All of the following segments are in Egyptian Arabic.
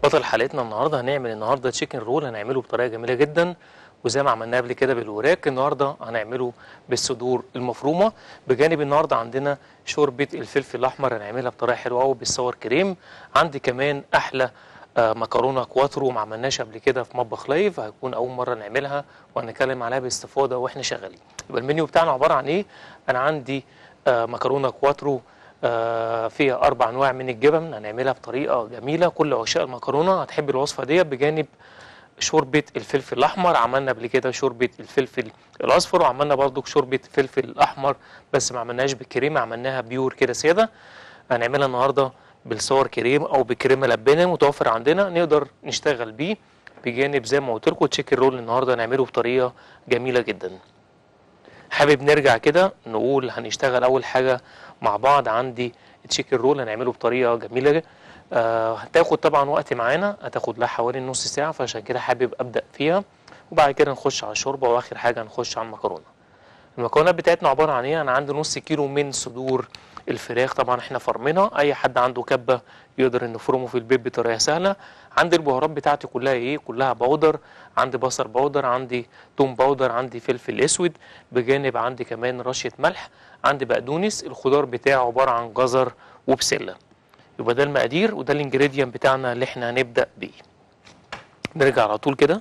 بطل حلقتنا النهارده هنعمل النهارده تشيكن رول هنعمله بطريقه جميله جدا وزي ما عملناه قبل كده بالوراك النهارده هنعمله بالصدور المفرومه بجانب النهارده عندنا شوربه الفلفل الاحمر هنعملها بطريقه حلوه قوي بالصور كريم عندي كمان احلى آه، مكرونه كواترو ما عملناش قبل كده في مطبخ لايف هيكون اول مره نعملها وهنتكلم عليها باستفاضه واحنا شغالين يبقى المنيو بتاعنا عباره عن ايه انا عندي آه، مكرونه كواترو آه، فيها اربع انواع من الجبن هنعملها بطريقه جميله كل عشاق المكرونه هتحب الوصفه دي بجانب شوربه الفلفل الاحمر عملنا قبل كده شوربه الفلفل الاصفر وعملنا برضو شوربه فلفل احمر بس ما عملناهاش بالكريمه عملناها بيور كده ساده هنعملها النهارده بالصور كريم او بكريمه لبانه متوفر عندنا نقدر نشتغل بيه بجانب زي ما قلت لكم تشيكن رول النهارده هنعمله بطريقه جميله جدا حابب نرجع كده نقول هنشتغل اول حاجه مع بعض عندي تشيكن رول هنعمله بطريقه جميله آه هتاخد طبعا وقت معانا هتاخد لها حوالي نص ساعه فعشان كده حابب ابدا فيها وبعد كده نخش على الشوربه واخر حاجه نخش على المكرونه المكونات بتاعتنا عباره عن ايه انا عندي نص كيلو من صدور الفراخ طبعا احنا فرمنا اي حد عنده كبه يقدر انه يفرمه في البيت بطريقه سهله عندي البهارات بتاعتي كلها ايه كلها بودر عندي بصل بودر عندي توم بودر عندي فلفل اسود بجانب عندي كمان رشه ملح عندي بقدونس الخضار بتاعه عباره عن جزر وبسله يبقى ده المقادير وده الانجريدينت بتاعنا اللي احنا هنبدا بيه نرجع على طول كده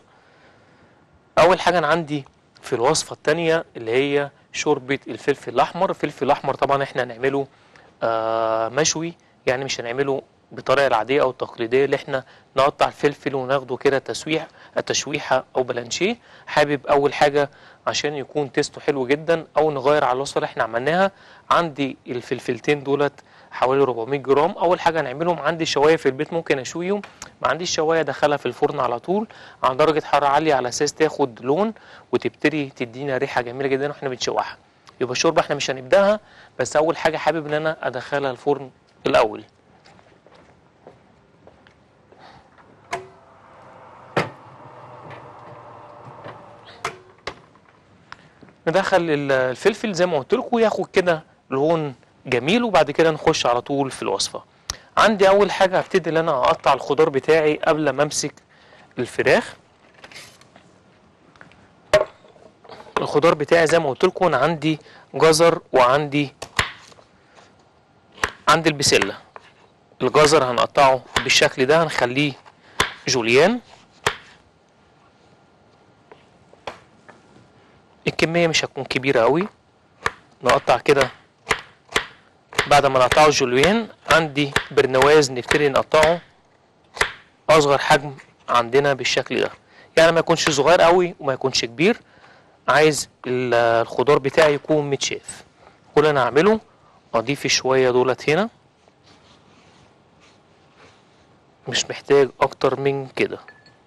اول حاجه انا عندي في الوصفه الثانيه اللي هي شوربه الفلفل الاحمر الفلفل الاحمر طبعا احنا هنعمله آه مشوي يعني مش هنعمله بالطريقه العاديه او التقليديه اللي احنا نقطع الفلفل وناخده كده تسويح تشويحه او بلانشيه حابب اول حاجه عشان يكون تيستو حلو جدا او نغير على الوصفه اللي احنا عملناها عندي الفلفلتين دولت حوالي 400 جرام اول حاجه هنعملهم عندي شوايه في البيت ممكن اشويهم ما عنديش شوايه ادخلها في الفرن على طول على درجه حراره عاليه على اساس تاخد لون وتبتدي تدينا ريحه جميله جدا واحنا بنشوحها يبقى الشوربه احنا مش هنبداها بس اول حاجه حابب ان انا ادخلها الفرن الاول ندخل ال- الفلفل زي ما قلت لكم ياخد كده لون جميل وبعد كده نخش على طول في الوصفه عندي اول حاجه هبتدي ان انا اقطع الخضار بتاعي قبل ما امسك الفراخ الخضار بتاعي زي ما قلت لكم انا عندي جزر وعندي عندي البسله الجزر هنقطعه بالشكل ده هنخليه جوليان الكميه مش هتكون كبيره قوي نقطع كده بعد ما نقطعه جوليان عندي برنواز نبتدي نقطعه اصغر حجم عندنا بالشكل ده يعني ما يكونش صغير قوي وما يكونش كبير عايز ال- الخضار بتاعي يكون متشاف كل اللي انا هعمله اضيف شويه دولت هنا مش محتاج اكتر من كده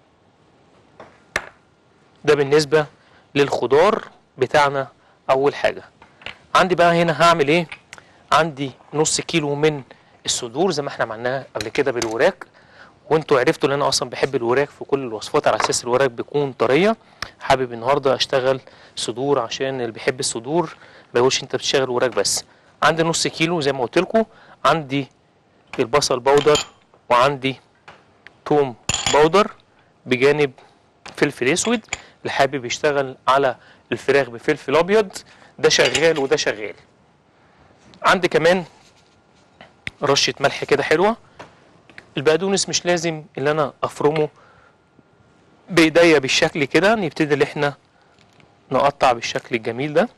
ده بالنسبه للخضار بتاعنا اول حاجه عندي بقى هنا هعمل ايه عندي نص كيلو من الصدور زي ما احنا عملناها قبل كده بالوراك وانتوا عرفتوا ان انا اصلا بحب الوراك في كل الوصفات على اساس الوراك بيكون طريه حابب النهارده اشتغل صدور عشان اللي بيحب الصدور ما يقولش انت بتشتغل وراك بس عندي نص كيلو زي ما قلت لكم عندي البصل بودر وعندي توم بودر بجانب فلفل اسود اللي حابب يشتغل على الفراخ بفلفل ابيض ده شغال وده شغال عندي كمان رشه ملح كده حلوه البقدونس مش لازم اللي انا افرمه بايديا بالشكل كده نبتدي اللي احنا نقطع بالشكل الجميل ده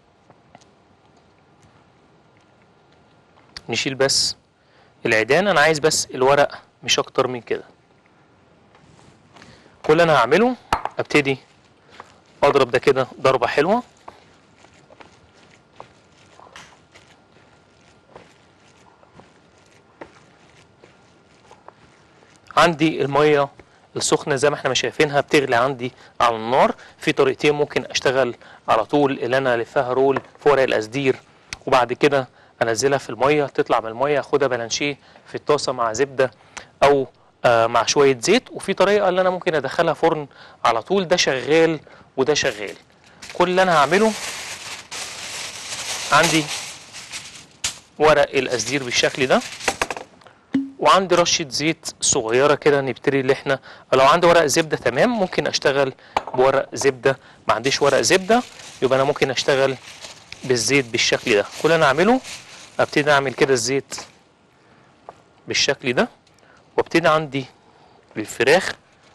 نشيل بس العيدان انا عايز بس الورق مش اكتر من كده كل اللي انا هعمله ابتدي اضرب ده كده ضربه حلوه عندي الميه السخنه زي ما احنا ما شايفينها بتغلي عندي على النار في طريقتين ممكن اشتغل على طول اللي انا الفها رول في ورق القصدير وبعد كده انزلها في الميه تطلع من الميه اخدها بلانشيه في الطاسه مع زبده او آه مع شويه زيت وفي طريقه اللي انا ممكن ادخلها فرن على طول ده شغال وده شغال كل اللي انا هعمله عندي ورق القصدير بالشكل ده وعندي رشة زيت صغيرة كده نبتدي اللي احنا لو عندي ورق زبدة تمام ممكن اشتغل بورق زبدة ما عنديش ورق زبدة يبقى انا ممكن اشتغل بالزيت بالشكل ده كل اللي انا اعمله ابتدي اعمل كده الزيت بالشكل ده وابتدي عندي الفراخ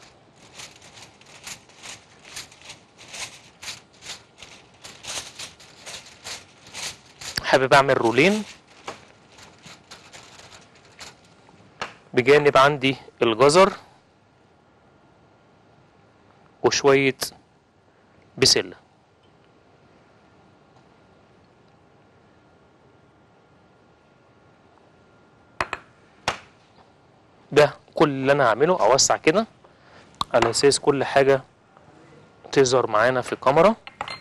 حابب اعمل رولين بجانب عندي الجزر وشوية بسلة ده كل اللي انا هعمله اوسع كده على اساس كل حاجة تظهر معانا في الكاميرا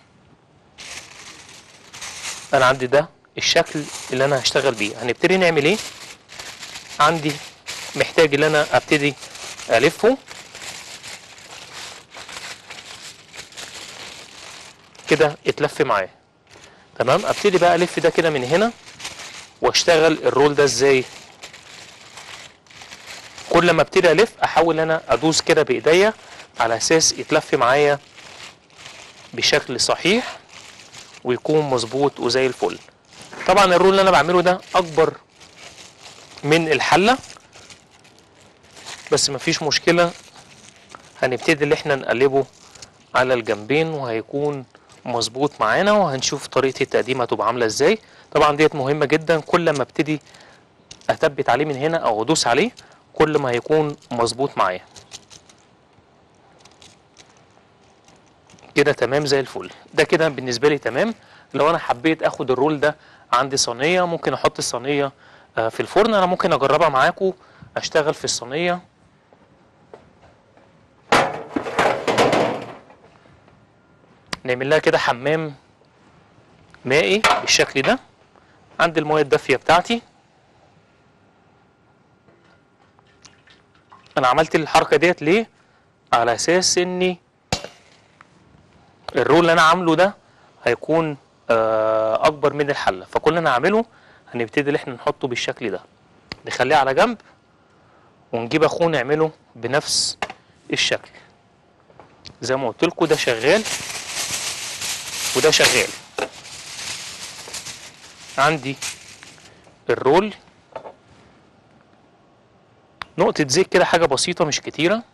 انا عندي ده الشكل اللي انا هشتغل بيه هنبتدي نعمل ايه عندي محتاج ان انا ابتدي الفه كده اتلف معايا تمام ابتدي بقى الف ده كده من هنا واشتغل الرول ده ازاي كل ما ابتدي الف احاول انا ادوس كده بايديا على اساس يتلف معايا بشكل صحيح ويكون مظبوط وزي الفل طبعا الرول اللي انا بعمله ده اكبر من الحله بس مفيش مشكله هنبتدي اللي احنا نقلبه على الجنبين وهيكون مظبوط معانا وهنشوف طريقه التقديم هتبقى عامله ازاي طبعا ديت مهمه جدا كل ما ابتدي اثبت عليه من هنا او ادوس عليه كل ما هيكون مظبوط معايا كده تمام زي الفل ده كده بالنسبه لي تمام لو انا حبيت اخد الرول ده عندي صينيه ممكن احط الصينيه آه، في الفرن انا ممكن اجربها معاكم اشتغل في الصينيه نعمل لها كده حمام مائي بالشكل ده عندي الميه الدافيه بتاعتي انا عملت الحركه ديت ليه على اساس اني الرول اللي انا عامله ده هيكون آه، اكبر من الحله فكل اللي انا هعمله هنبتدي ان احنا نحطه بالشكل ده نخليه على جنب ونجيب اخوه نعمله بنفس الشكل زي ما قلت لكم ده شغال وده شغال عندي الرول نقطة زيت كده حاجة بسيطة مش كتيرة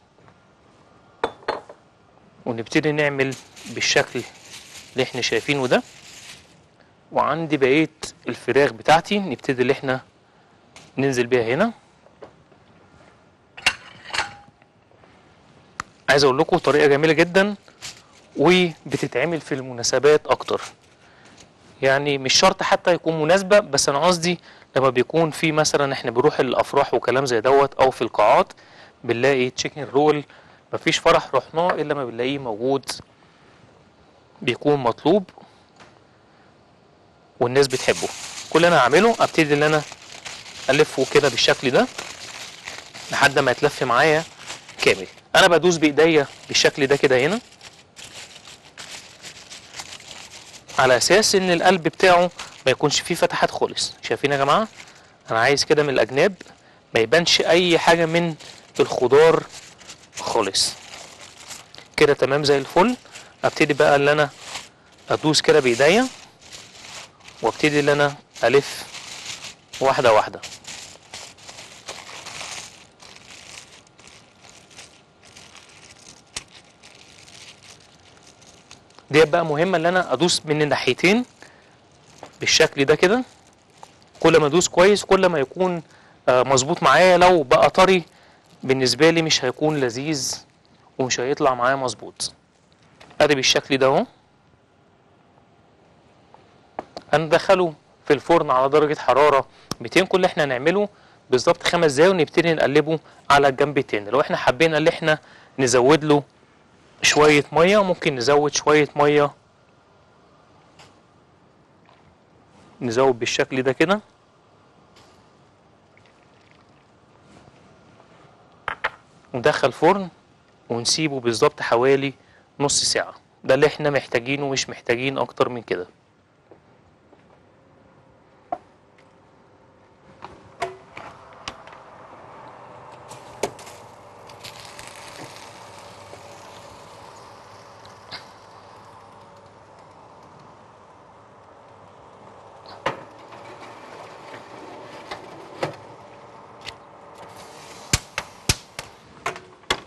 ونبتدي نعمل بالشكل اللي احنا شايفينه ده وعندي بقية الفراخ بتاعتي نبتدي اللي احنا ننزل بيها هنا عايز اقول لكم طريقة جميلة جدا وبتتعمل في المناسبات اكتر يعني مش شرط حتى يكون مناسبة بس انا قصدي لما بيكون في مثلا احنا بنروح الافراح وكلام زي دوت او في القاعات بنلاقي تشيكن رول مفيش فرح رحناه الا ما بنلاقيه موجود بيكون مطلوب والناس بتحبه كل اللي انا هعمله ابتدي ان انا الفه كده بالشكل ده لحد ما يتلف معايا كامل انا بدوس بايديا بالشكل ده كده هنا على اساس ان القلب بتاعه ما يكونش فيه فتحات خالص شايفين يا جماعه انا عايز كده من الاجناب ما يبانش اي حاجه من الخضار خالص كده تمام زي الفل ابتدي بقى اللي انا ادوس كده بايديا وابتدي اللي انا الف واحده واحده ديت بقى مهمه ان انا ادوس من الناحيتين بالشكل ده كده كل ما ادوس كويس كل ما يكون آه، مظبوط معايا لو بقى طري بالنسبه لي مش هيكون لذيذ ومش هيطلع معايا مظبوط ادي بالشكل ده اهو هندخله في الفرن على درجه حراره 200 كل اللي احنا هنعمله بالظبط خمس دقايق ونبتدي نقلبه على الجنب التاني لو احنا حبينا ان احنا نزود له شويه ميه ممكن نزود شويه ميه نزود بالشكل ده كده وندخل فرن ونسيبه بالظبط حوالي نص ساعة ده اللي احنا محتاجينه مش محتاجين اكتر من كده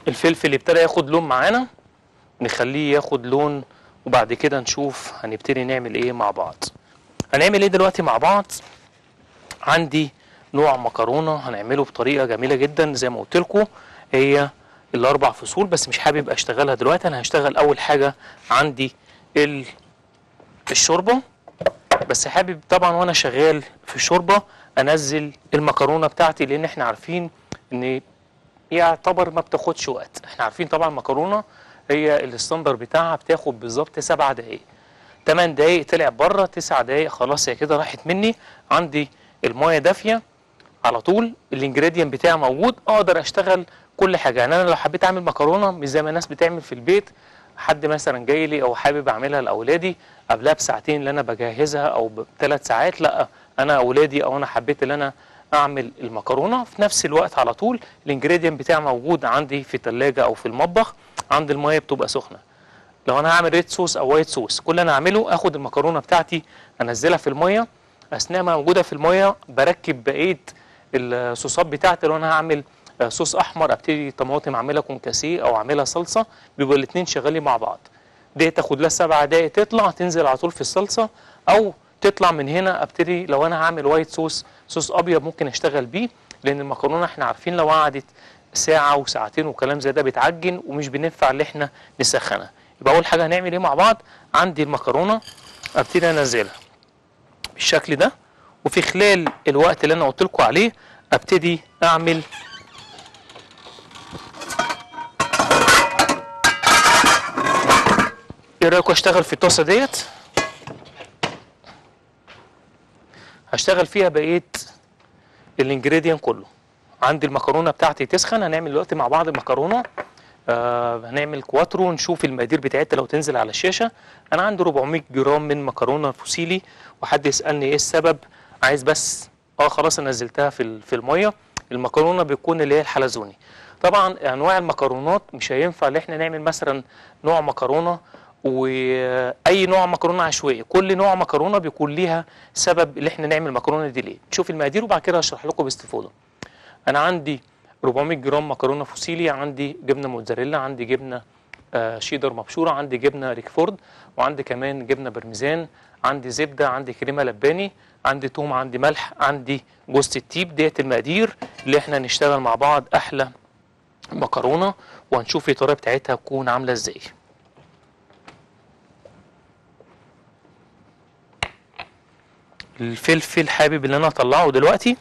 الفلفل ابتدى ياخد لون معانا نخليه ياخد لون وبعد كده نشوف هنبتدي نعمل ايه مع بعض هنعمل ايه دلوقتي مع بعض عندي نوع مكرونه هنعمله بطريقه جميله جدا زي ما قلت لكم هي الاربع فصول بس مش حابب اشتغلها دلوقتي انا هشتغل اول حاجه عندي ال- الشوربه بس حابب طبعا وانا شغال في الشوربه انزل المكرونه بتاعتي لان احنا عارفين ان يعتبر ما بتاخدش وقت احنا عارفين طبعا المكرونه هي الستاندر بتاعها بتاخد بالظبط سبع دقايق 8 دقايق طلع بره 9 دقايق خلاص هي كده راحت مني عندي المايه دافيه على طول الانجريدينت بتاعي موجود اقدر اشتغل كل حاجه يعني انا لو حبيت اعمل مكرونه مش زي ما الناس بتعمل في البيت حد مثلا جاي لي او حابب اعملها لاولادي قبلها بساعتين اللي انا بجهزها او بثلاث ساعات لا انا اولادي او انا حبيت ان انا اعمل المكرونه في نفس الوقت على طول الانجريدينت بتاعي موجود عندي في الثلاجه او في المطبخ عند الميه بتبقى سخنه لو انا هعمل ريد صوص او وايت صوص كل اللي انا اعمله اخد المكرونه بتاعتي انزلها في الميه اثناء ما موجوده في الميه بركب بقيه الصوصات بتاعتي لو انا هعمل آه، صوص احمر ابتدي طماطم اعملها كونكاسيه او اعملها صلصه بيبقوا الاثنين شغالين مع بعض دي تاخد لها سبع دقايق تطلع تنزل على طول في الصلصه او تطلع من هنا ابتدي لو انا هعمل وايت صوص صوص ابيض ممكن اشتغل بيه لان المكرونه احنا عارفين لو قعدت ساعه وساعتين وكلام زي ده بتعجن ومش بننفع ان احنا نسخنها يبقى اول حاجه هنعمل ايه مع بعض عندي المكرونه ابتدي انزلها بالشكل ده وفي خلال الوقت اللي انا قلت لكم عليه ابتدي اعمل ايه رايكم اشتغل في الطاسه ديت هشتغل فيها بقيه الانجريدينت كله عندي المكرونه بتاعتي تسخن هنعمل دلوقتي مع بعض المكرونه آه هنعمل كواترو نشوف المقادير بتاعتها لو تنزل على الشاشه انا عندي 400 جرام من مكرونه فوسيلي وحد يسالني ايه السبب عايز بس اه خلاص انا نزلتها في ال- في الميه المكرونه بتكون اللي هي الحلزوني طبعا انواع المكرونات مش هينفع ان احنا نعمل مثلا نوع مكرونه واي نوع مكرونه عشوائي كل نوع مكرونه بيكون ليها سبب اللي احنا نعمل المكرونه دي ليه نشوف المقادير وبعد كده هشرح لكم باستفاضه انا عندي 400 جرام مكرونه فوسيلي عندي جبنه موتزاريلا عندي جبنه آه، شيدر مبشوره عندي جبنه ريكفورد وعندي كمان جبنه برميزان عندي زبده عندي كريمه لباني عندي توم عندي ملح عندي جوز التيب ديت المقادير اللي احنا نشتغل مع بعض احلى مكرونه وهنشوف الطريقه بتاعتها تكون عامله ازاي الفلفل حابب ان انا اطلعه دلوقتي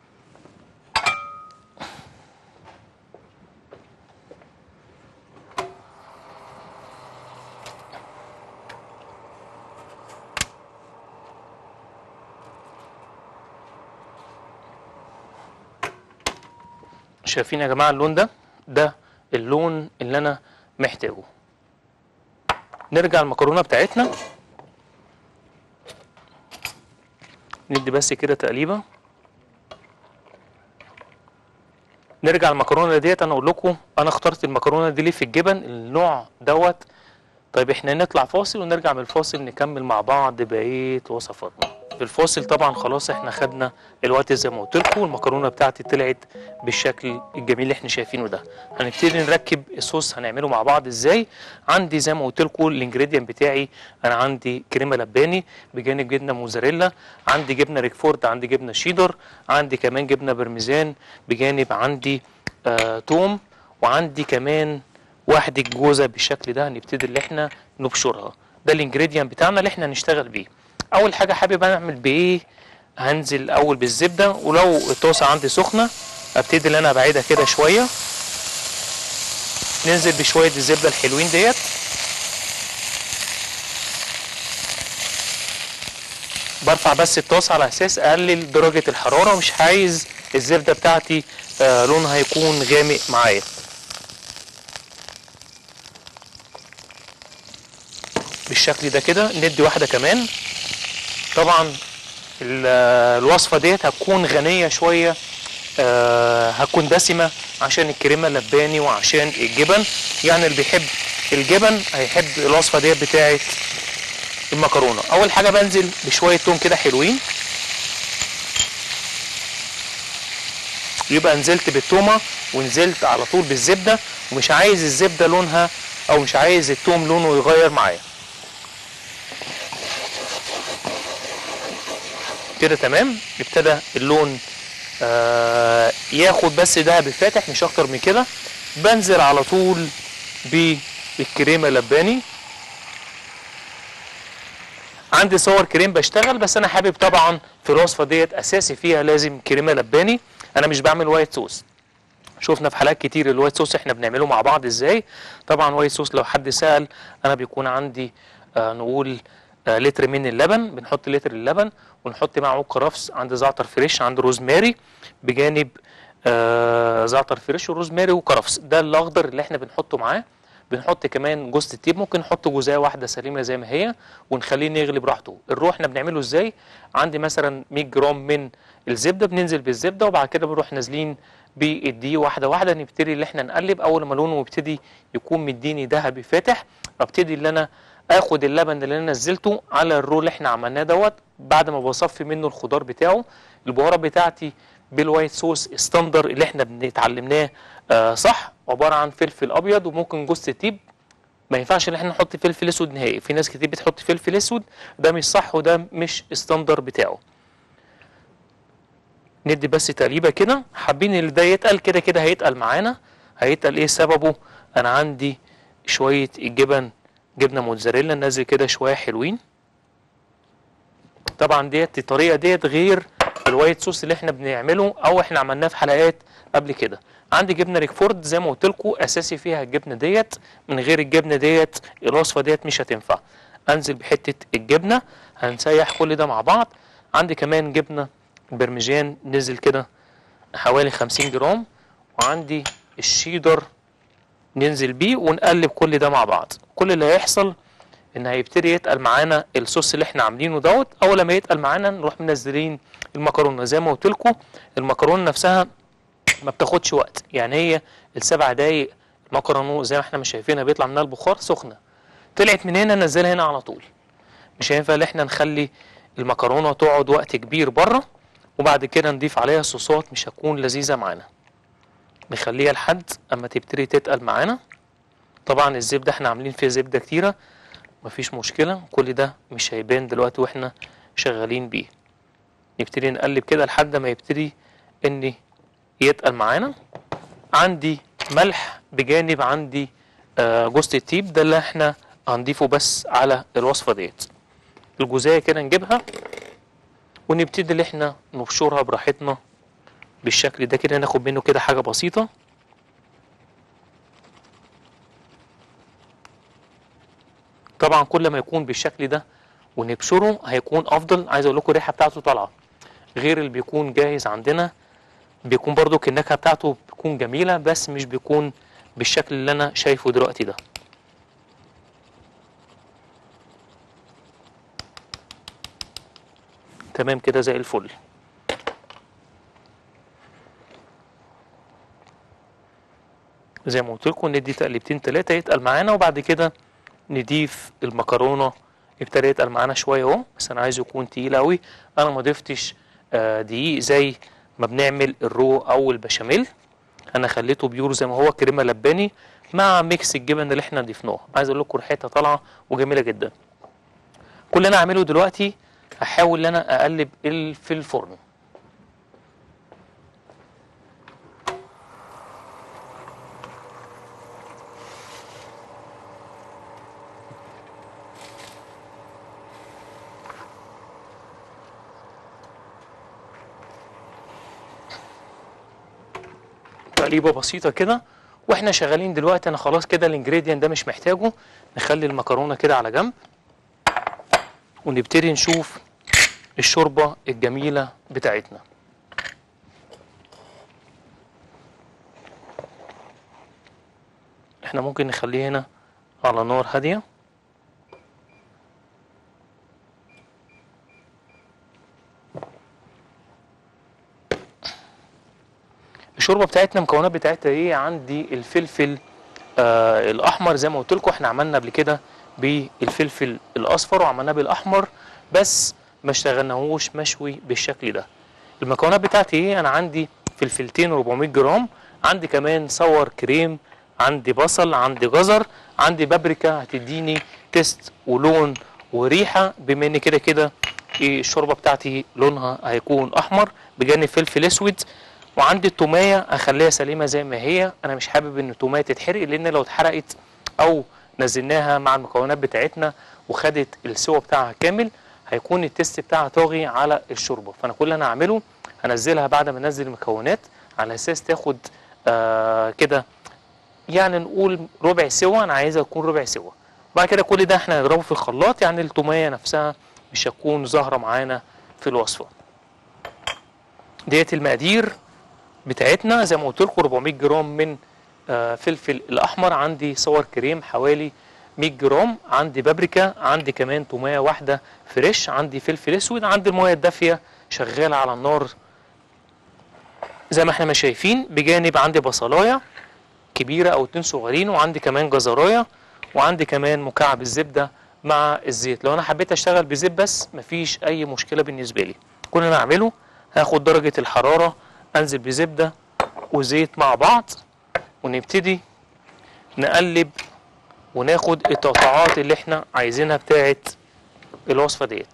شايفين يا جماعه اللون ده ده اللون اللي انا محتاجه نرجع المكرونه بتاعتنا ندي بس كده تقليبه نرجع المكرونه ديت انا اقول لكم انا اخترت المكرونه دي ليه في الجبن النوع دوت طيب احنا نطلع فاصل ونرجع من الفاصل نكمل مع بعض بقيه وصفاتنا في الفاصل طبعا خلاص احنا خدنا الوقت زي ما قلت لكم المكرونه بتاعتي طلعت بالشكل الجميل اللي احنا شايفينه ده هنبتدي نركب الصوص هنعمله مع بعض ازاي عندي زي ما قلت لكم الانجريدينت بتاعي انا عندي كريمه لباني بجانب جبنه موزاريلا عندي جبنه ريكفورد عندي جبنه شيدر عندي كمان جبنه برميزان بجانب عندي آه توم وعندي كمان واحدة جوزة بالشكل ده هنبتدي اللي احنا نبشرها ده الانجريدينت بتاعنا اللي احنا هنشتغل بيه اول حاجة حابب اعمل بايه هنزل الاول بالزبدة ولو الطاسة عندي سخنة ابتدي ان انا ابعدها كده شوية ننزل بشوية الزبدة الحلوين ديت برفع بس الطاسة على اساس اقلل درجة الحرارة مش عايز الزبدة بتاعتي آه لونها يكون غامق معايا بالشكل ده كده ندي واحده كمان طبعا ال- الوصفه ديت هتكون غنيه شويه آه، هتكون دسمه عشان الكريمه اللباني وعشان الجبن يعني اللي بيحب الجبن هيحب الوصفه ديت بتاعت المكرونه اول حاجه بنزل بشويه توم كده حلوين يبقى نزلت بالتومه ونزلت على طول بالزبده ومش عايز الزبده لونها او مش عايز التوم لونه يغير معايا كده تمام ابتدى اللون آه ياخد بس دهب فاتح مش اكتر من كده بنزل على طول بالكريمه لباني عندي صور كريم بشتغل بس انا حابب طبعا في الوصفه ديت اساسي فيها لازم كريمه لباني انا مش بعمل وايت صوص شفنا في حلقات كتير الوايت صوص احنا بنعمله مع بعض ازاي طبعا وايت صوص لو حد سال انا بيكون عندي آه نقول آه لتر من اللبن بنحط لتر اللبن ونحط معه كرفس عندي زعتر فريش عندي روزماري بجانب آه زعتر فريش وروزماري وكرفس ده الاخضر اللي احنا بنحطه معاه بنحط كمان جوز الطيب ممكن نحط جزايه واحده سليمه زي ما هي ونخليه يغلي براحته الروح احنا بنعمله ازاي عندي مثلا 100 جرام من الزبده بننزل بالزبده وبعد كده بنروح نازلين بالدقيق واحده واحده نبتدي اللي احنا نقلب اول ما لونه يبتدي يكون مديني ذهبي فاتح ابتدي اللي انا اخد اللبن اللي انا نزلته على الرول اللي احنا عملناه دوت بعد ما بصفي منه الخضار بتاعه البهارات بتاعتي بالوايت صوص ستاندر اللي احنا بنتعلمناه آه صح عباره عن فلفل ابيض وممكن جوز الطيب ما ينفعش ان احنا نحط فلفل اسود نهائي في ناس كتير بتحط فلفل اسود ده مش صح وده مش ستاندر بتاعه ندي بس تقليبه كده حابين ان ده يتقل كده كده هيتقل معانا هيتقل ايه سببه انا عندي شويه الجبن جبنه موتزاريلا نازل كده شويه حلوين طبعا ديت الطريقه ديت غير الوايت صوص اللي احنا بنعمله او احنا عملناه في حلقات قبل كده عندي جبنه ريكفورد زي ما قلت لكم اساسي فيها الجبنه ديت من غير الجبنه ديت الوصفه ديت مش هتنفع انزل بحته الجبنه هنسيح كل ده مع بعض عندي كمان جبنه برمجان نزل كده حوالي 50 جرام وعندي الشيدر ننزل بيه ونقلب كل ده مع بعض كل اللي هيحصل ان هيبتدي يتقل معانا الصوص اللي احنا عاملينه دوت اول لما يتقل معانا نروح منزلين المكرونه زي ما قلت لكم المكرونه نفسها ما بتاخدش وقت يعني هي السبع دقايق المكرونه زي ما احنا مش شايفينها بيطلع منها البخار سخنه طلعت من هنا نزلها هنا على طول مش هينفع ان احنا نخلي المكرونه تقعد وقت كبير بره وبعد كده نضيف عليها صوصات مش هتكون لذيذه معانا نخليها لحد اما تبتدي تتقل معانا طبعا الزبده احنا عاملين فيها زبده كتيره مفيش مشكله كل ده مش هيبان دلوقتي واحنا شغالين بيه نبتدي نقلب كده لحد ما يبتدي ان يتقل معانا عندي ملح بجانب عندي آه جوز الطيب ده اللي احنا هنضيفه بس على الوصفه ديت الجزايه كده نجيبها ونبتدي اللي احنا نبشرها براحتنا بالشكل ده كده ناخد منه كده حاجه بسيطه طبعا كل ما يكون بالشكل ده ونبشره هيكون افضل عايز اقول لكم الريحه بتاعته طالعه غير اللي بيكون جاهز عندنا بيكون برضو النكهه بتاعته بتكون جميله بس مش بيكون بالشكل اللي انا شايفه دلوقتي ده تمام كده زي الفل زي ما قلت لكم ندي تقليبتين تلاتة يتقل معانا وبعد كده نضيف المكرونه ابتدى يتقل معانا شويه اهو بس انا عايزه يكون تقيل قوي انا ما ضفتش آه دقيق زي ما بنعمل الرو او البشاميل انا خليته بيور زي ما هو كريمه لباني مع ميكس الجبن اللي احنا ضفناه عايز اقول لكم ريحتها طالعه وجميله جدا كل اللي انا اعمله دلوقتي هحاول ان انا اقلب ال- في الفرن تقليبه بسيطه كده واحنا شغالين دلوقتي انا خلاص كده الانجريدينت ده مش محتاجه نخلي المكرونه كده على جنب ونبتدي نشوف الشوربه الجميله بتاعتنا احنا ممكن نخليه هنا على نار هاديه الشوربه بتاعتنا المكونات بتاعتها ايه عندي الفلفل آه الاحمر زي ما قلت لكم احنا عملنا قبل كده بالفلفل الاصفر وعملناه بالاحمر بس ما اشتغلناهوش مشوي بالشكل ده المكونات بتاعتي ايه انا عندي فلفلتين 400 جرام عندي كمان صور كريم عندي بصل عندي جزر عندي بابريكا هتديني تيست ولون وريحه بما ان كده كده إيه الشوربه بتاعتي لونها هيكون احمر بجانب فلفل اسود وعندي التوميه اخليها سليمه زي ما هي انا مش حابب ان التوميه تتحرق لان لو اتحرقت او نزلناها مع المكونات بتاعتنا وخدت السوا بتاعها كامل هيكون التيست بتاعها طاغي على الشوربه فانا كل اللي انا هعمله هنزلها بعد ما انزل المكونات على اساس تاخد آه كده يعني نقول ربع سوا انا عايزها تكون ربع سوا بعد كده كل ده احنا هنضربه في الخلاط يعني التوميه نفسها مش هتكون ظاهره معانا في الوصفه ديت المقادير بتاعتنا زي ما قلت لكم 400 جرام من آه فلفل الاحمر عندي صور كريم حوالي 100 جرام عندي بابريكا عندي كمان توميه واحده فريش عندي فلفل اسود عندي الميه الدافيه شغاله على النار زي ما احنا ما شايفين بجانب عندي بصلايه كبيره او اتنين صغيرين وعندي كمان جزرايه وعندي كمان مكعب الزبده مع الزيت لو انا حبيت اشتغل بزيت بس مفيش اي مشكله بالنسبه لي كل اللي انا اعمله هاخد درجه الحراره انزل بزبده وزيت مع بعض ونبتدي نقلب وناخد التقطعات اللي احنا عايزينها بتاعت الوصفه ديت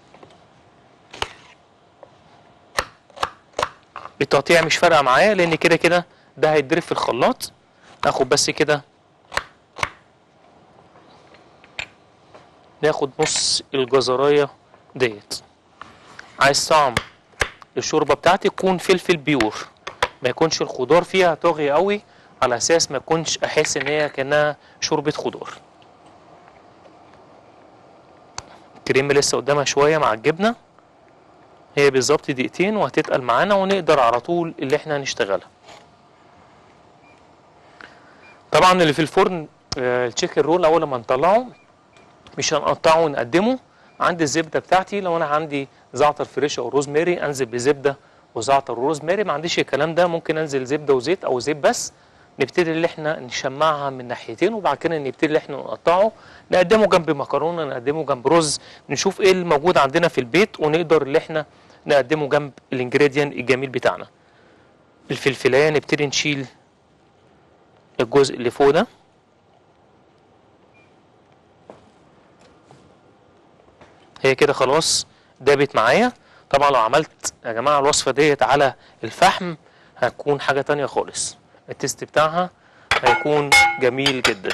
التقطيع مش فارقه معايا لان كده كده ده هيتضرب في الخلاط ناخد بس كده ناخد نص الجزرايه ديت عايز طعم الشوربه بتاعتي تكون فلفل بيور ما يكونش الخضار فيها طاغي قوي على اساس ما يكونش احس ان هي كانها شوربه خضار الكريم لسه قدامها شويه مع الجبنه هي بالظبط دقيقتين وهتتقل معانا ونقدر على طول اللي احنا هنشتغلها طبعا اللي في الفرن آه، التشيكن رول اول ما نطلعه مش هنقطعه ونقدمه عندي الزبده بتاعتي لو انا عندي زعتر فريش او روزماري انزل بزبده وزعتر وروزماري ما عنديش الكلام ده ممكن انزل زبده وزيت او زيت بس نبتدي اللي احنا نشمعها من ناحيتين وبعد كده نبتدي اللي احنا نقطعه نقدمه جنب مكرونه نقدمه جنب رز نشوف ايه الموجود عندنا في البيت ونقدر اللي احنا نقدمه جنب الانجريدينت الجميل بتاعنا الفلفلايه نبتدي نشيل الجزء اللي فوق ده هي كده خلاص دابت معايا طبعا لو عملت يا جماعه الوصفه ديت على الفحم هتكون حاجه تانية خالص التيست بتاعها هيكون جميل جدا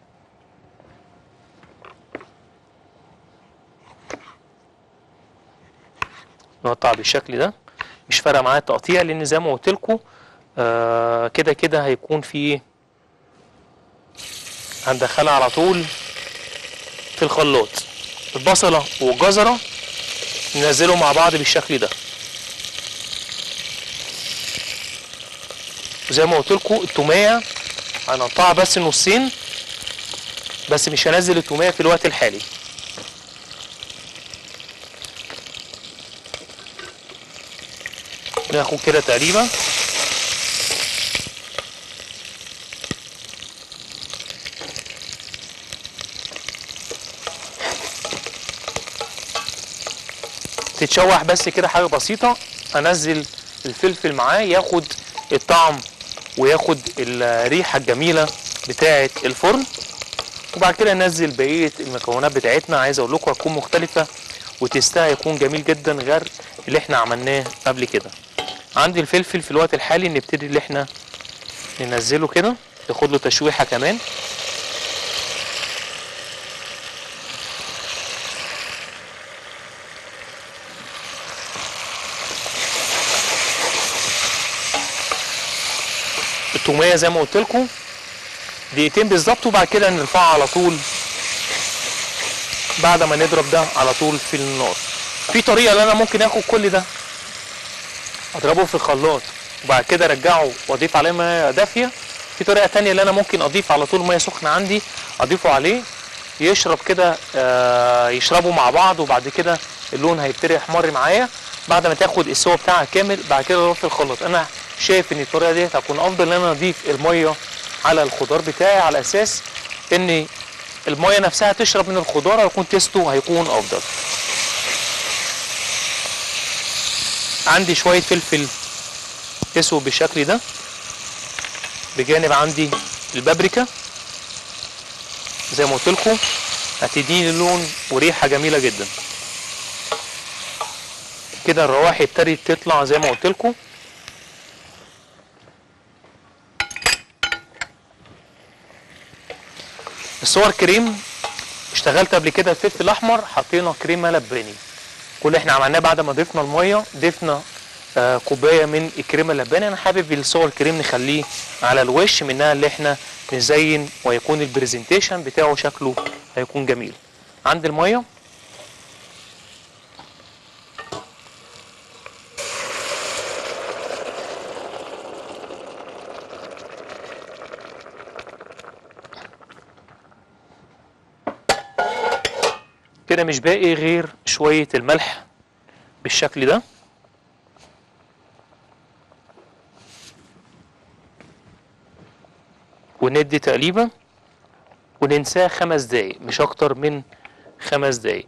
نقطع بالشكل ده مش فارقه معايا التقطيع لان زي ما قلت لكم آه كده كده هيكون في هندخلها على طول في الخلاط البصله والجزره ننزلهم مع بعض بالشكل ده زي ما قلت لكم التوميه هنقطعها بس نصين بس مش هنزل التوميه في الوقت الحالي ناخد كده تقريبا تتشوح بس كده حاجه بسيطه انزل الفلفل معاه ياخد الطعم وياخد الريحه الجميله بتاعه الفرن وبعد كده ننزل بقيه المكونات بتاعتنا عايز اقول لكم هتكون مختلفه وتستها يكون جميل جدا غير اللي احنا عملناه قبل كده عندي الفلفل في الوقت الحالي نبتدي اللي احنا ننزله كده ياخد له تشويحه كمان التوميه زي ما قلت لكم دقيقتين بالظبط وبعد كده نرفعها على طول بعد ما نضرب ده على طول في النار في طريقه اللي انا ممكن اخد كل ده اضربه في الخلاط وبعد كده ارجعه واضيف عليه ميه دافيه في طريقه تانية اللي انا ممكن اضيف على طول ميه سخنه عندي اضيفه عليه يشرب كده آه يشربوا مع بعض وبعد كده اللون هيبتدي يحمر معايا بعد ما تاخد السوا بتاعها كامل بعد كده اضيف في الخلاط انا شايف ان الطريقه دي هتكون افضل ان انا اضيف الميه على الخضار بتاعي على اساس ان الميه نفسها تشرب من الخضار هيكون تيستو هيكون افضل عندي شويه فلفل اسود بالشكل ده بجانب عندي البابريكا زي ما قلت لكم هتديني لون وريحه جميله جدا كده الروائح ابتدت تطلع زي ما قلت لكم الصور كريم اشتغلت قبل كده الفلفل الاحمر حطينا كريمه لباني كل اللي احنا عملناه بعد ما ضفنا الميه ضفنا آه كوبايه من الكريمه اللباني انا حابب الصور كريم نخليه على الوش منها اللي احنا نزين ويكون البرزنتيشن بتاعه شكله هيكون جميل عند الميه كده مش باقي غير شوية الملح بالشكل ده وندي تقليبة وننساه خمس دقايق مش أكتر من خمس دقايق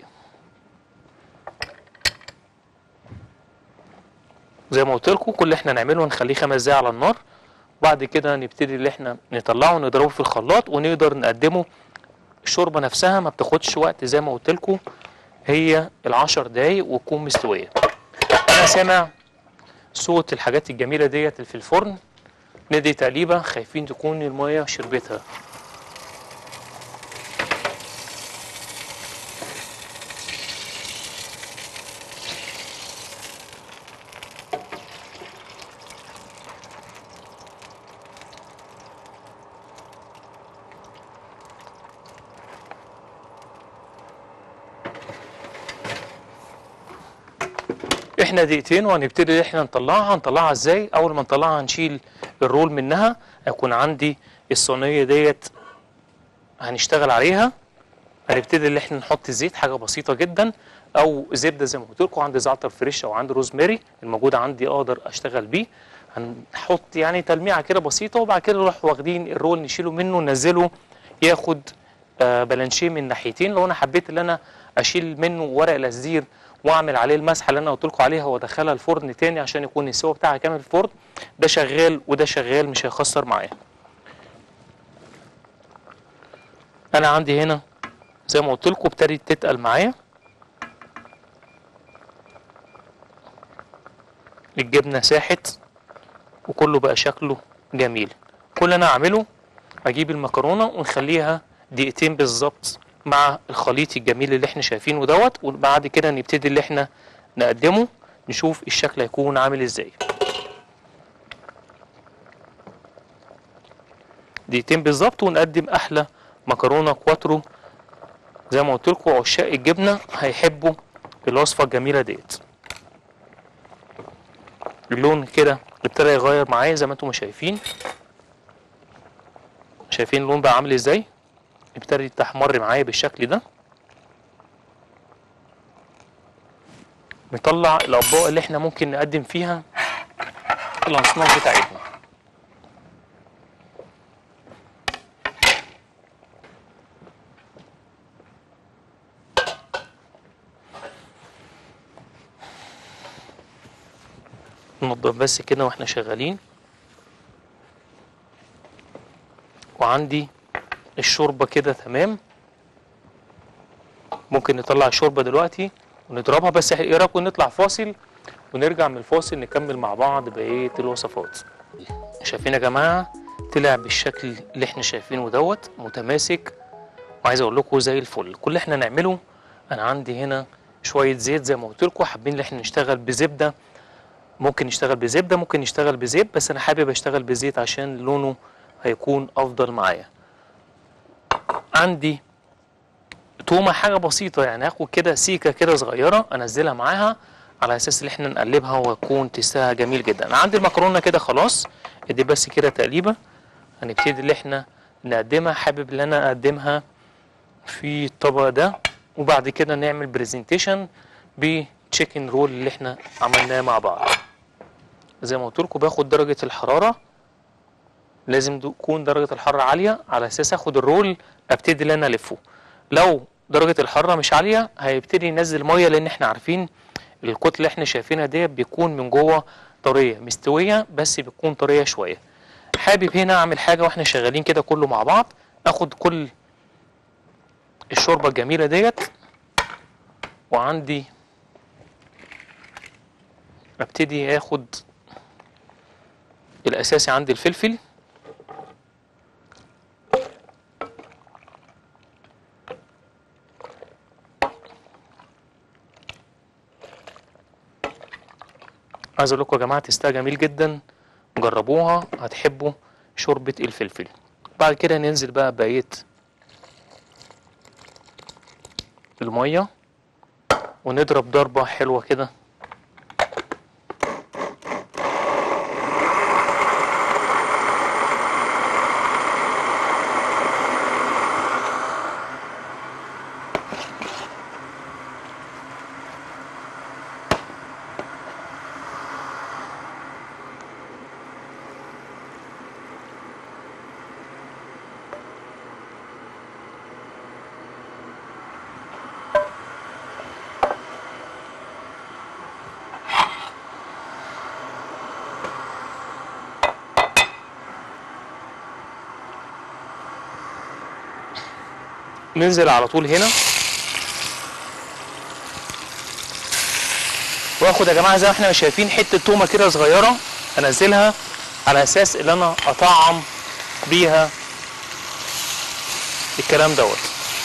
زي ما قلت لكم كل اللي احنا نعمله نخليه خمس دقايق على النار وبعد كده نبتدي اللي احنا نطلعه ونضربه في الخلاط ونقدر نقدمه الشوربه نفسها ما بتاخدش وقت زي ما قلت لكم هي العشر دقايق وتكون مستويه انا سامع صوت الحاجات الجميله ديت اللي في الفرن ندي تقليبه خايفين تكون الميه شربتها احنا دقيقتين وهنبتدي احنا نطلعها هنطلعها ازاي اول ما نطلعها هنشيل الرول منها هيكون عندي الصينيه ديت هنشتغل عليها هنبتدي اللي احنا نحط زيت حاجه بسيطه جدا او زبده زي ما قلت لكم عندي زعتر فريش او عندي روزماري الموجود عندي اقدر اشتغل بيه هنحط يعني تلميعه كده بسيطه وبعد كده نروح واخدين الرول نشيله منه ننزله ياخد آه بلانشيه من ناحيتين لو انا حبيت ان انا اشيل منه ورق الاسدير واعمل عليه المسحه اللي انا قلت لكم عليها وادخلها الفرن تاني عشان يكون السوا بتاعها كامل في الفرن ده شغال وده شغال مش هيخسر معايا انا عندي هنا زي ما قلت لكم ابتدت تتقل معايا الجبنه ساحت وكله بقى شكله جميل كل اللي انا اعمله اجيب المكرونه ونخليها دقيقتين بالظبط مع الخليط الجميل اللي احنا شايفينه دوت وبعد كده نبتدي اللي احنا نقدمه نشوف الشكل هيكون عامل ازاي دقيقتين بالظبط ونقدم احلى مكرونه كواترو زي ما قلت لكم عشاق الجبنه هيحبوا الوصفه الجميله ديت اللون كده ابتدى يغير معايا زي ما انتم شايفين شايفين اللون بقى عامل ازاي ابتدت تحمر معايا بالشكل ده نطلع الاطباق اللي احنا ممكن نقدم فيها الاصناف بتاعتنا ننضف بس كده واحنا شغالين وعندي الشوربة كده تمام ممكن نطلع الشوربة دلوقتي ونضربها بس ايه رايكم نطلع فاصل ونرجع من الفاصل نكمل مع بعض بقية الوصفات شايفين يا جماعة طلع بالشكل اللي احنا شايفينه دوت متماسك وعايز اقول لكم زي الفل كل اللي احنا نعمله انا عندي هنا شوية زيت زي ما قلت لكم حابين ان احنا نشتغل بزبدة ممكن نشتغل بزبدة ممكن نشتغل بزيت بس انا حابب اشتغل بزيت عشان لونه هيكون افضل معايا عندي تومه حاجه بسيطه يعني هاخد كده سيكه كده صغيره انزلها معاها على اساس ان احنا نقلبها ويكون تستها جميل جدا انا عندي المكرونه كده خلاص ادي بس كده تقليبه هنبتدي ان احنا نقدمها حابب ان انا اقدمها في الطبق ده وبعد كده نعمل برزنتيشن بتشيكن رول اللي احنا عملناه مع بعض زي ما قلت لكم باخد درجه الحراره لازم تكون درجة الحرارة عالية على أساس آخد الرول أبتدي إن أنا ألفه لو درجة الحرارة مش عالية هيبتدي ينزل مية لأن إحنا عارفين الكتلة اللي إحنا شايفينها ديت بيكون من جوه طريه مستويه بس بتكون طريه شويه حابب هنا اعمل حاجه واحنا شغالين كده كله مع بعض اخد كل الشوربه الجميله ديت وعندي ابتدي اخد الاساسي عندي الفلفل عايز اقول لكم يا جماعه تستها جميل جدا جربوها هتحبوا شوربه الفلفل بعد كده ننزل بقى بقيه الميه ونضرب ضربه حلوه كده ننزل على طول هنا واخد يا جماعه زي ما احنا شايفين حته تومه كده صغيره انزلها على اساس ان انا اطعم بيها الكلام دوت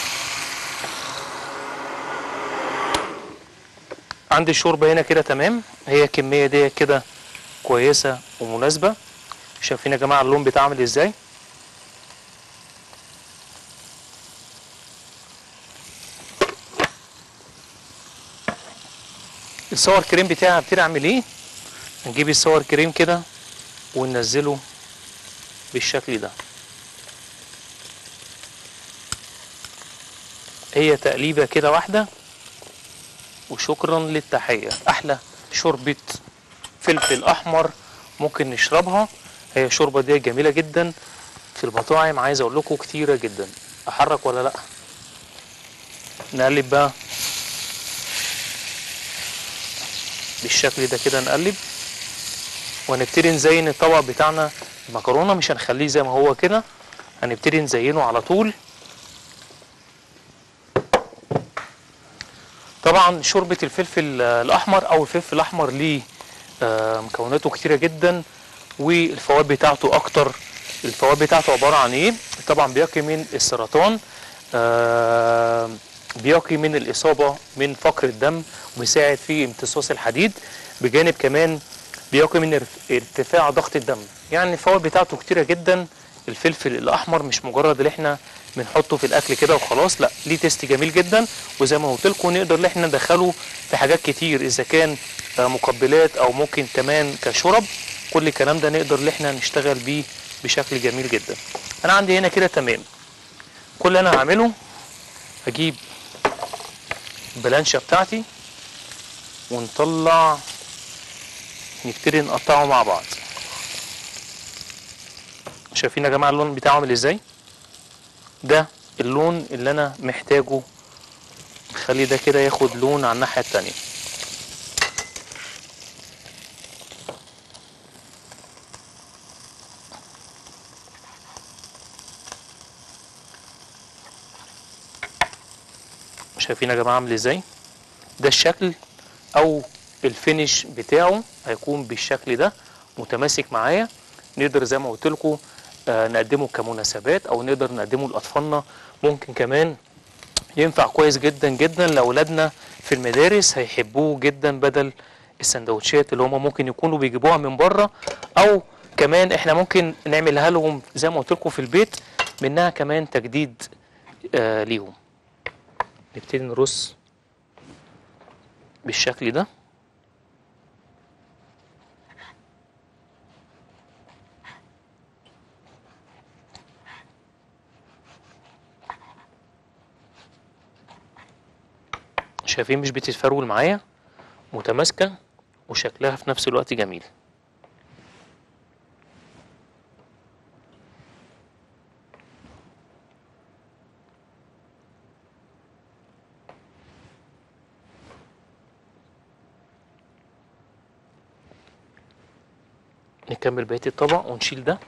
عندي الشوربه هنا كده تمام هي الكميه دي كده كويسه ومناسبه شايفين يا جماعه اللون بتاعها عامل ازاي الصور كريم بتاعي هبتدي اعمل ايه نجيب الصور كريم كده وننزله بالشكل ده هي تقليبه كده واحده وشكرا للتحيه احلى شوربه فلفل احمر ممكن نشربها هي الشوربه دي جميله جدا في المطاعم عايز اقول لكم كتيره جدا احرك ولا لا نقلب بقى بالشكل ده كده نقلب وهنبتدي نزين الطبق بتاعنا المكرونه مش هنخليه زي ما هو كده هنبتدي نزينه على طول طبعا شوربه الفلفل آه، الاحمر او الفلفل الاحمر ليه آه، مكوناته كتيره جدا والفوائد بتاعته اكتر الفوائد بتاعته عباره عن ايه طبعا بيقي من السرطان آه، بيقي من الاصابه من فقر الدم وبيساعد في امتصاص الحديد بجانب كمان بيقي من ارف- ارتفاع ضغط الدم يعني الفوائد بتاعته كتيره جدا الفلفل الاحمر مش مجرد اللي احنا بنحطه في الاكل كده وخلاص لا ليه تيست جميل جدا وزي ما قلت لكم نقدر ان احنا ندخله في حاجات كتير اذا كان آه، مقبلات او ممكن كمان كشرب كل الكلام ده نقدر ان احنا نشتغل بيه بشكل جميل جدا انا عندي هنا كده تمام كل اللي انا هعمله هجيب البلانشة بتاعتي ونطلع نبتدي نقطعه مع بعض شايفين يا جماعة اللون بتاعه عامل ازاي ده اللون اللي انا محتاجه خلي ده كده ياخد لون على الناحية التانية شايفين يا جماعة عامل ازاي ده الشكل او الفينش بتاعه هيكون بالشكل ده متماسك معايا نقدر زي ما قلت لكم آه نقدمه كمناسبات او نقدر نقدمه لاطفالنا ممكن كمان ينفع كويس جدا جدا لاولادنا في المدارس هيحبوه جدا بدل السندوتشات اللي هم ممكن يكونوا بيجيبوها من بره او كمان احنا ممكن نعملها لهم زي ما قلت لكم في البيت منها كمان تجديد آه ليهم نبتدي نرص بالشكل ده شايفين مش بتتفرول معايا متماسكة وشكلها في نفس الوقت جميل نكمل بقيه الطبق ونشيل ده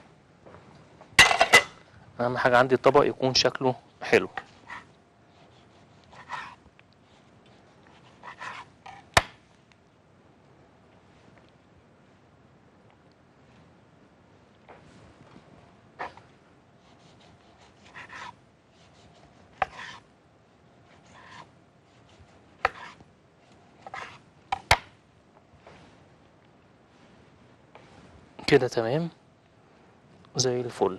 اهم حاجه عندي الطبق يكون شكله حلو كده تمام زي الفل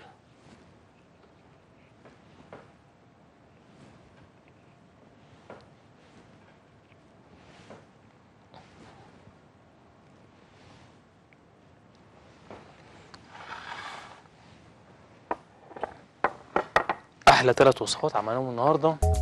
احلى ثلاث وصفات عملناهم النهارده